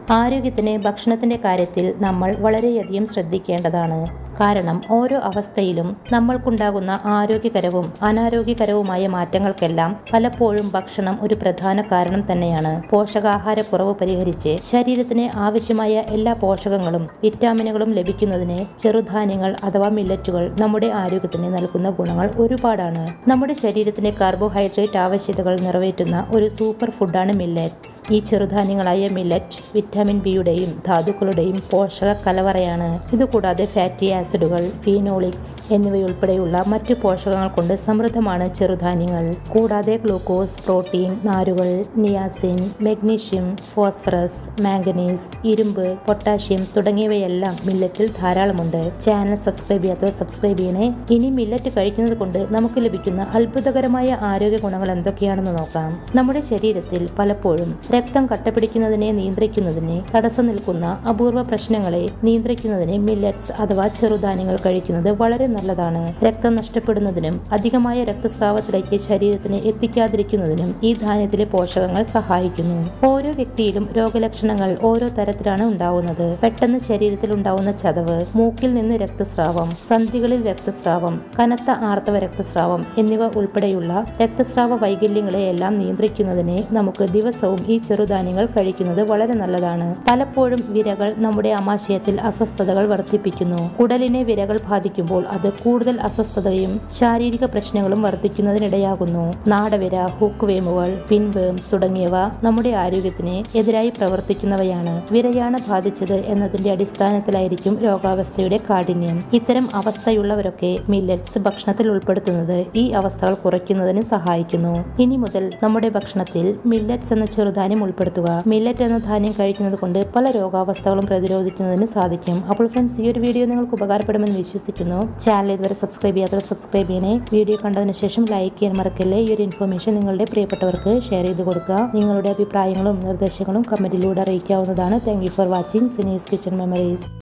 ആരോഗ്യത്തിന് ഭക്ഷണത്തിന്റെ കാര്യത്തിൽ നമ്മൾ വളരെയധികം ശ്രദ്ധിക്കേണ്ടതാണ് കാരണം ഓരോ അവസ്ഥയിലും നമ്മൾക്കുണ്ടാകുന്ന ആരോഗ്യകരവും അനാരോഗ്യകരവുമായ മാറ്റങ്ങൾക്കെല്ലാം പലപ്പോഴും ഭക്ഷണം ഒരു പ്രധാന കാരണം തന്നെയാണ് പോഷകാഹാരക്കുറവ് പരിഹരിച്ച് ശരീരത്തിന് ആവശ്യമായ എല്ലാ പോഷകങ്ങളും വിറ്റാമിനുകളും ലഭിക്കുന്നതിന് ചെറുധാന്യങ്ങൾ അഥവാ മില്ലറ്റുകൾ നമ്മുടെ ആരോഗ്യത്തിന് നൽകുന്ന ഗുണങ്ങൾ ഒരുപാടാണ് നമ്മുടെ ശരീരത്തിന്റെ കാർബോഹൈഡ്രേറ്റ് ആവശ്യകതകൾ നിറവേറ്റുന്ന ഒരു സൂപ്പർ ഫുഡാണ് മില്ലറ്റ്സ് ഈ ചെറുധാന്യങ്ങളായ മില്ലറ്റ് വിറ്റാമിൻ ബിയുടെയും ധാതുക്കളുടെയും പോഷക കലവറയാണ് ഇതുകൂടാതെ ഫാറ്റി ആസിഡുകൾ ഫീനോളിക്സ് എന്നിവയുൾപ്പെടെയുള്ള മറ്റു പോഷകങ്ങൾ കൊണ്ട് സമൃദ്ധമാണ് ചെറുധാന്യങ്ങൾ കൂടാതെ ഗ്ലൂക്കോസ് പ്രോട്ടീൻ നാരുകൾ നിയാസിൻ മെഗ്നീഷ്യം ഫോസ്ഫറസ് മാംഗനീസ് ഇരുമ്പ് പൊട്ടാഷ്യം തുടങ്ങിയവയെല്ലാം മില്ലറ്റിൽ ധാരാളമുണ്ട് ചാനൽ സബ്സ്ക്രൈബ് ചെയ്യാത്തവർ സബ്സ്ക്രൈബ് ചെയ്യണേ ഇനി മില്ലറ്റ് കഴിക്കുന്നത് കൊണ്ട് നമുക്ക് ലഭിക്കുന്ന അത്ഭുതകരമായ ആരോഗ്യ ഗുണങ്ങൾ എന്തൊക്കെയാണെന്ന് നോക്കാം നമ്മുടെ ശരീരത്തിൽ പലപ്പോഴും രക്തം കട്ടപിടിക്കുന്നതിനെ നിയന്ത്രിക്കുന്നതിന് തടസ്സം നിൽക്കുന്ന അപൂർവ പ്രശ്നങ്ങളെ നിയന്ത്രിക്കുന്നതിന് മില്ലറ്റ്സ് അഥവാ ചെറുധാന്യങ്ങൾ കഴിക്കുന്നത് വളരെ നല്ലതാണ് രക്തം നഷ്ടപ്പെടുന്നതിനും അധികമായ രക്തസ്രാവത്തിലേക്ക് ശരീരത്തിന് എത്തിക്കാതിരിക്കുന്നതിനും ഈ ധാന്യത്തിലെ പോഷകങ്ങൾ സഹായിക്കുന്നു ഓരോ വ്യക്തിയിലും രോഗലക്ഷണങ്ങൾ ഓരോ തരത്തിലാണ് ഉണ്ടാവുന്നത് പെട്ടെന്ന് ശരീരത്തിൽ ഉണ്ടാവുന്ന ചതവ് മൂക്കിൽ നിന്ന് രക്തസ്രാവം സന്ധികളിൽ രക്തസ്രാവം കനത്ത ആർത്തവ രക്തസ്രാവം എന്നിവ ഉൾപ്പെടെയുള്ള രക്തസ്രാവ വൈകല്യങ്ങളെയെല്ലാം നിയന്ത്രിക്കുന്നതിന് നമുക്ക് ദിവസവും ഈ ചെറുധാന്യങ്ങൾ കഴിക്കുന്നത് വളരെ നല്ലതാണ് പലപ്പോഴും വിരകൾ നമ്മുടെ ആമാശയത്തിൽ അസ്വസ്ഥതകൾ വർദ്ധിപ്പിക്കുന്നു കുടലിനെ വിരകൾ ബാധിക്കുമ്പോൾ അത് കൂടുതൽ അസ്വസ്ഥതയും ശാരീരിക പ്രശ്നങ്ങളും വർദ്ധിക്കുന്നതിനിടയാകുന്നു നാടവിര ഹുക്ക് വേമുകൾ പിൻവേം തുടങ്ങിയവ നമ്മുടെ ആരോഗ്യത്തിന് എതിരായി പ്രവർത്തിക്കുന്നവയാണ് വിരയാണ് ബാധിച്ചത് എന്നതിന്റെ അടിസ്ഥാനത്തിലായിരിക്കും രോഗാവസ്ഥയുടെ കാഠിന്യം ഇത്തരം അവസ്ഥയുള്ളവരൊക്കെ മില്ലറ്റ്സ് ഭക്ഷണത്തിൽ ഉൾപ്പെടുത്തുന്നത് ഈ അവസ്ഥകൾ കുറയ്ക്കുന്നതിന് സഹായിക്കുന്നു ഇനി മുതൽ നമ്മുടെ ഭക്ഷണത്തിൽ മില്ലറ്റ്സ് എന്ന ചെറുധാന്യം ഉൾപ്പെടുത്തുക മില്ലറ്റ് എന്ന ധാന്യം കഴിക്കുന്നത് കൊണ്ട് പല രോഗാവസ്ഥകളും പ്രതിരോധിക്കുന്നതിന് സാധിക്കും അപ്പോൾ ഫ്രണ്ട്സ് ഈ ഒരു വീഡിയോ നിങ്ങൾക്ക് ഉപകാരപ്പെടുമെന്ന് വിശ്വസിക്കുന്നു ചാനൽ ഇതുവരെ സബ്സ്ക്രൈബ് ചെയ്യാത്തവർ സബ്സ്ക്രൈബ് ചെയ്യണേ വീഡിയോ കണ്ടതിന് ശേഷം ലൈക്ക് ചെയ്യാൻ മറക്കല്ലേ ഈ ഒരു ഇൻഫർമേഷൻ നിങ്ങളുടെ പ്രിയപ്പെട്ടവർക്ക് ഷെയർ ചെയ്ത് കൊടുക്കുക നിങ്ങളുടെ അഭിപ്രായങ്ങളും നിർദ്ദേശങ്ങളും കമന്റിലൂടെ അറിയിക്കാവുന്നതാണ് thank you for watching Sini's kitchen memories